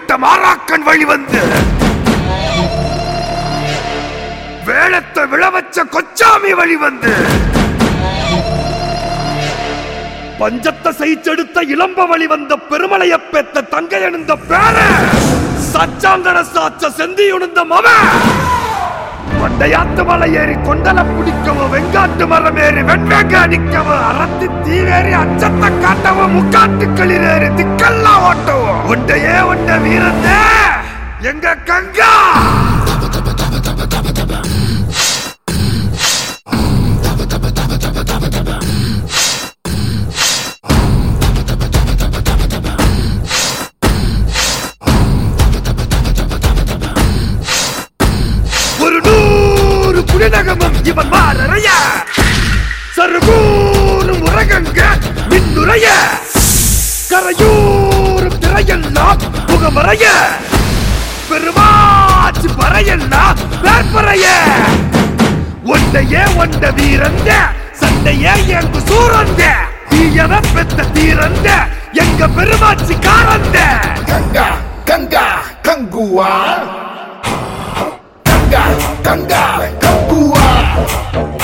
விட்ட மாறாக்கன் வழி வந்து வேளத்தை விழவச்ச கொச்சாமி வழி வந்து பஞ்சத்தை சைச்செடுத்த இளம்ப வழி வந்த பெருமலைய பெத்த தங்கை அணிந்த பேர சச்சாங்கன சாச்ச செந்தி உணர்ந்த மவ கொண்டையாத்து மலை ஏறி கொண்டல பிடிக்கவும் வெங்காட்டு மரம் ஏறி வெண்வேங்க அடிக்கவும் அறத்தி தீவேறி அச்சத்தை காட்டவும் முக்காட்டுக்களில் ஏறி திக்கெல்லாம் ஓட்டவும் ஒண்டையே ஒண்ட வீரந்தே எங்க கங்கா ஒரு நூறு புலிநகமும் இவன் மாறறைய சருகூறு முரகங்க மின்னுரைய கரையூரும் திரையெல்லாம் முகமறைய பெருமாச்சு பறையெல்லாம் வேற்பறைய ஒன்றையே ஒண்ட வீரந்த சண்டையே எங்கு சூரந்த தீயவ பெத்த தீரந்த எங்க பெருமாச்சி காரந்த Ganga, Ganga, Kangua. Ganga, Ganga, Kangua.